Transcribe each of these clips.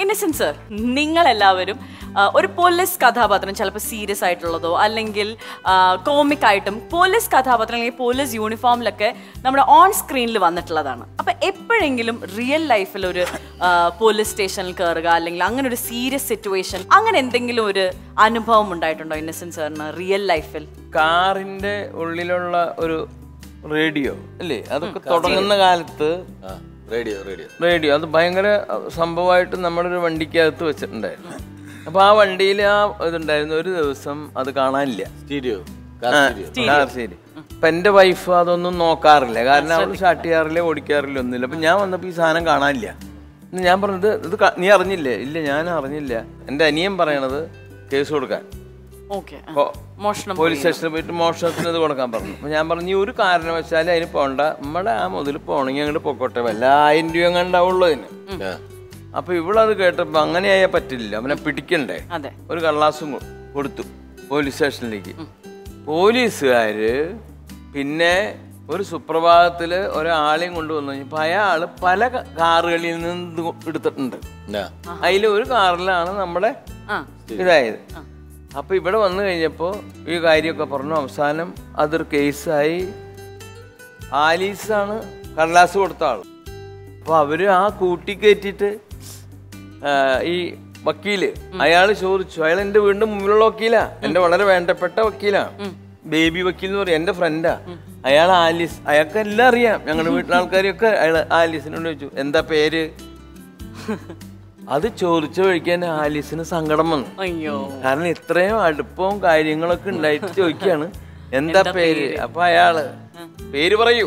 Innocent sir നിങ്ങളെല്ലാവരും ആ, ഒരു പോലീസ് കഥാപാത്രം ചിലപ്പോൾ സീരിയസ് ആയിട്ടുള്ളതോ അല്ലെങ്കിൽ കോമിക് ആയിട്ടും പോലീസ് കഥാപാത്രം അല്ലെങ്കിൽ പോലീസ് യൂണിഫോമിലൊക്കെ നമ്മുടെ ഓൺ സ്ക്രീനിൽ വന്നിട്ടുള്ളതാണ് അപ്പൊ എപ്പോഴെങ്കിലും റിയൽ ലൈഫിൽ ഒരു ആ, പോലീസ് സ്റ്റേഷനിൽ കയറുക അല്ലെങ്കിൽ അങ്ങനെ ഒരു സീരിയസ് സിറ്റുവേഷൻ അങ്ങനെ എന്തെങ്കിലും ഒരു അനുഭവം ഉണ്ടായിട്ടുണ്ടോ ഇന്നസെന്റ് സാറിന് റിയൽ ലൈഫിൽ കാറിന്റെ ഉള്ളിലുള്ള ഒരു റേഡിയോ അല്ലേ അതൊക്കെ തുടങ്ങുന്ന കാലത്ത് ആ റേഡിയോ റേഡിയോ റേഡിയോ അത് ഭയങ്കര സംഭവമായിട്ട് നമ്മുടെ ഒരു വണ്ടിക്കകത്ത് വെച്ചിട്ടുണ്ടായിരുന്നു അപ്പൊ ആ വണ്ടിയിൽ ആ ഇതുണ്ടായിരുന്നു ഒരു ദിവസം അത് കാണാനില്ല സ്റ്റീരിയോ ആ, കാർ ശരി അപ്പൊ എന്റെ വൈഫ് അതൊന്നും നോക്കാറില്ല കാരണം അവള് സ്റ്റാർട്ട് ചെയ്യാറില്ല ഓടിക്കാറില്ല ഒന്നുമില്ല അപ്പൊ ഞാൻ വന്നപ്പോ ഈ സാധനം കാണാനില്ല എന്നിട്ട് ഞാൻ പറഞ്ഞത് ഇത് ക- നീ അറിഞ്ഞില്ലേ ഇല്ല ഞാൻ അറിഞ്ഞില്ല എന്റെ അനിയൻ പറയണത് കേസ് കൊടുക്കാൻ ഓക്കെ അപ്പൊ മോഷണം പോലീസ് സ്റ്റേഷനിൽ പോയിട്ട് മോഷണത്തിന് ഇത് കൊടുക്കാൻ പറഞ്ഞു അപ്പൊ ഞാൻ പറഞ്ഞു "ഈ ഒരു കാരണവശാലും അതിന് പോണ്ട നമ്മുടെ ആ മുതൽ പോണെങ്കിൽ അങ്ങോട്ട് പൊക്കോട്ടെ വല്ല ആയിരം രൂപ കണ്ടാവുള്ളൂ അതിന് അപ്പൊ ഇവളത് കേട്ടപ്പോ അങ്ങനെയായാൽ പറ്റില്ല അവനെ പിടിക്കണ്ടേ അതെ ഒരു കള്ളാസും കൊ- കൊടുത്തു പോലീസ് സ്റ്റേഷനിലേക്ക് പോലീസുകാര് പിന്നെ ഒരു സുപ്രഭാതത്തില് ഒരാളെയും കൊണ്ടുവന്നു കഴിഞ്ഞപ്പോ അയാള് പല ക- കാറുകളിൽ നിന്ന് ഇത് കൊ- എടുത്തിട്ടുണ്ട് അതിൽ ഒരു കാറിലാണ് നമ്മുടെ ആ ഇതായത് അപ്പൊ ഇവിടെ വന്നു കഴിഞ്ഞപ്പോ ഈ കാര്യമൊക്കെ പറഞ്ഞു അവസാനം അതൊരു കേസായി ആലീസാണ് കടലാസ് കൊടുത്ത ആള് അപ്പൊ അവര് ആ കൂട്ടി കയറ്റിട്ട് ആ, ഈ വക്കീല് അയാള് ചോദിച്ചു അയാൾ എന്റെ വീടിന്റെ മുമ്പിലുള്ള വക്കീലാ എന്റെ വളരെ വേണ്ടപ്പെട്ട വക്കീലാ ബേബി വക്കീൽ എന്ന് പറയും എന്റെ ഫ്രണ്ടാ അയാൾ ആലീസ് അയാൾക്ക് എല്ലാം അറിയാം ഞങ്ങളുടെ വീട്ടിലെ ആൾക്കാരെയൊക്കെ അയാൾ ആലീസിനോട് ചോദിച്ചു എന്താ പേര് അത് ചോദിച്ച വഴിക്ക് തന്നെ ആലീസിന് സങ്കടം വന്നു അയ്യോ കാരണം ഇത്രയും അടുപ്പവും കാര്യങ്ങളൊക്കെ ഉണ്ടായിട്ട് ചോദിക്കാണ് എന്താ പേര് അപ്പൊ അയാള് പേര് പറയൂ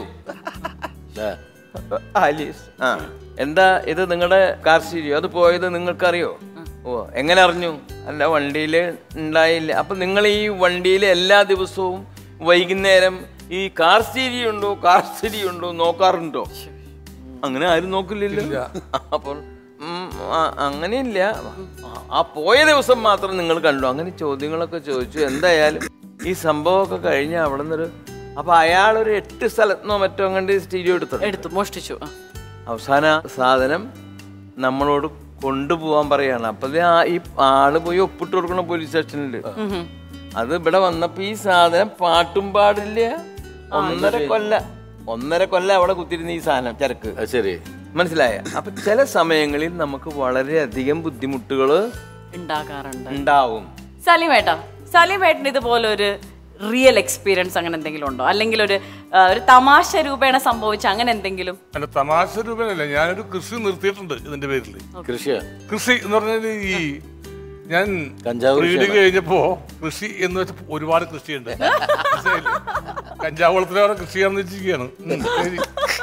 ആലീസ് ആ എന്താ ഇത് നിങ്ങളുടെ കാർ സ്റ്റീരിയോ അത് പോയത് നിങ്ങൾക്കറിയോ ഓ എങ്ങനെ അറിഞ്ഞു അല്ല വണ്ടിയിൽ ഉണ്ടായില്ല അപ്പൊ നിങ്ങൾ ഈ വണ്ടിയിൽ എല്ലാ ദിവസവും വൈകുന്നേരം ഈ കാർ സ്റ്റീരിയോ ഉണ്ടോ കാർ സ്റ്റീരിയോ ഉണ്ടോ നോക്കാറുണ്ടോ അങ്ങനെ ആരും നോക്കില്ലല്ലോ അപ്പോൾ ഉം, ആ, അങ്ങനെയില്ല ആ- ആ പോയ ദിവസം മാത്രം നിങ്ങൾ കണ്ടു അങ്ങനെ ചോദ്യങ്ങളൊക്കെ ചോദിച്ചു എന്തായാലും ഈ സംഭവമൊക്കെ കഴിഞ്ഞ അവിടെ നിന്നൊരു അപ്പൊ അയാൾ ഒരു എട്ട് സ്ഥലത്തുനിന്നോ മറ്റോ അങ്ങോട്ട് സ്റ്റീരിയോ എടുത്തു എടുത്തു മോഷ്ടിച്ചു ആ. അവസാന സാധനം നമ്മളോട് കൊണ്ടുപോവാൻ പറയാണ് അപ്പൊ ദേ ആ- ഈ ആള് പോയി ഒപ്പിട്ട് കൊടുക്കണം പോലീസ് സ്റ്റേഷനിൽ അത് ഇവിടെ വന്നപ്പോ ഈ സാധനം പാട്ടും പാടില്ല ഒന്നര കൊല്ല ഒന്നര കൊല്ല അവിടെ കുത്തിരുന്ന ഈ സാധനം ചരക്ക് അത് ശരി മനസ്സിലായ അപ്പൊ ചില സമയങ്ങളിൽ നമുക്ക് വളരെയധികം ബുദ്ധിമുട്ടുകൾ ഉണ്ടാകാറുണ്ട് ഉണ്ടാവും സലീമേട്ടാ സലീമേട്ടന് ഇതുപോലെ ഒരു റിയൽ എക്സ്പീരിയൻസ് അങ്ങനെ എന്തെങ്കിലും ഉണ്ടോ അല്ലെങ്കിൽ ഒരു ആ, ഒരു തമാശ രൂപേണ സംഭവിച്ച അങ്ങനെ എന്തെങ്കിലും അല്ല തമാശ രൂപേണല്ല ഞാനൊരു കൃഷി നിർത്തിയിട്ടുണ്ട് ഇതിന്റെ പേരിൽ കൃഷിയാ കൃഷി എന്ന് പറഞ്ഞാൽ ഈ ഞാൻ കഞ്ചാവ് റീഡിങ് കഴിഞ്ഞപ്പോ കൃഷി എന്ന് വെച്ച ഒരുപാട് കൃഷിയുണ്ട് മനസ്സിലായില്ലേ? കഞ്ചാവ് വളത്തിലേറെ കൃഷി ചെയ്യാന്ന് വെച്ചിരിക്കുകയാണ് ഉം, ശരി.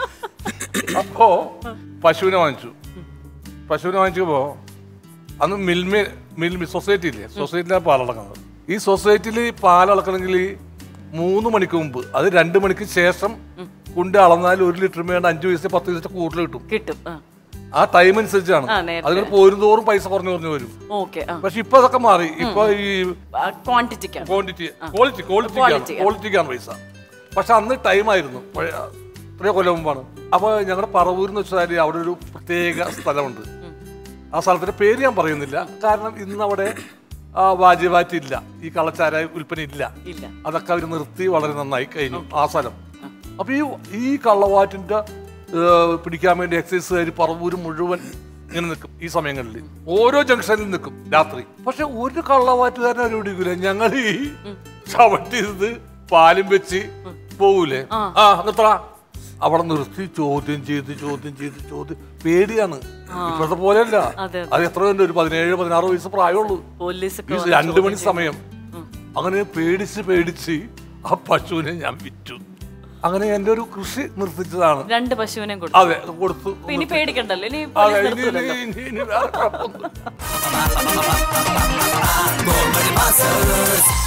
അപ്പോ പശുവിനെ വാങ്ങിച്ചു പശുവിനെ വാങ്ങിച്ചപ്പോ അന്ന് മിൽമ മിൽമി സൊസൈറ്റി ഇല്ലേ സൊസൈറ്റിയിലാണ് പാലളക്കുന്നത് ഈ സൊസൈറ്റിയിൽ പാലളക്കണമെങ്കിൽ മൂന്ന് മണിക്ക് മുമ്പ് അത് രണ്ട് മണിക്ക് ശേഷം കൊണ്ട് അളന്നാൽ ഒരു ലിറ്റർ വേണ്ട അഞ്ച് പൈസ പത്ത് പൈസ കൂടുതൽ കിട്ടും കിട്ടും ആ ആ ടൈം അനുസരിച്ചാണ് ആ, നേരത്തെ. അതിന് പോരും തോറും പൈസ കുറഞ്ഞു കുറഞ്ഞു വരും ഓക്കെ ആ പക്ഷെ ഇപ്പൊ അതൊക്കെ മാറി ഇപ്പൊ ഈ ക്വാണ്ടിറ്റിക്കാണ് ക്വാണ്ടിറ്റി ക്വാളിറ്റി ക്വാളിറ്റിക്കാണ് Quality, ആ. ക്വാളിറ്റിക്കാണ് പൈസ പക്ഷെ അന്ന് ടൈം ആയിരുന്നു പഴയ ഇത്രയോ കൊല്ലം മുമ്പാണ് അപ്പൊ ഞങ്ങളുടെ പറവൂർ എന്ന് വെച്ചാൽ അവിടെ ഒരു പ്രത്യേക സ്ഥലമുണ്ട് ആ സ്ഥലത്തിന്റെ പേര് ഞാൻ പറയുന്നില്ല കാരണം ഇന്ന് അവിടെ ആ വാജ്യവാറ്റ് ഇല്ല ഈ കള്ളച്ചാരായ ഉൽപ്പന്ന ഇല്ല ഇല്ല അതൊക്കെ അവർ നിർത്തി വളരെ നന്നായി കഴിഞ്ഞു ആ സ്ഥലം അപ്പൊ ഈ ഈ കള്ളവാറ്റിന്റെ ഏഹ്, പിടിക്കാൻ വേണ്ടി എക്സൈസുകാർ പറവൂര് മുഴുവൻ ഇങ്ങനെ നിൽക്കും ഈ സമയങ്ങളിൽ ഓരോ ജംഗ്ഷനിൽ നിൽക്കും രാത്രി പക്ഷെ ഒരു കള്ളവാറ്റുകാരനെ അവർ പിടിക്കൂല ഞങ്ങൾ ഈ ചവിട്ടിയത് പാലും വെച്ച് പോകൂലേ ആ നിർത്തറ അവിടെ നിർത്തി ചോദ്യം ചെയ്ത് ചോദ്യം ചെയ്ത് ചോദ്യം പേടിയാണ് ഇപ്പോഴത്തെ പോലെയല്ല അതെ, അത് എത്ര ഉണ്ട് ഒരു പതിനേഴ് പതിനാറ് വയസ്സ് പ്രായമുള്ളൂ പോലീസ് ഈ രണ്ടു മണി സമയം അങ്ങനെ പേടിച്ച് പേടിച്ച് ആ പശുവിനെ ഞാൻ വിറ്റു അങ്ങനെ എന്റെ ഒരു കൃഷി നിർത്തിച്ചതാണ് രണ്ട് പശുവിനെ കൊടുത്തു അതെ അത് കൊടുത്തു അപ്പൊ ഇനി പേടിക്കണ്ടല്ലോ ഇനി അതെ പോലീസ് ഇനി- നിർത്തൂലല്ലോ ഇനി- ഇനി- ഇനി വേറെ കുഴപ്പമൊന്നും Bomber Masters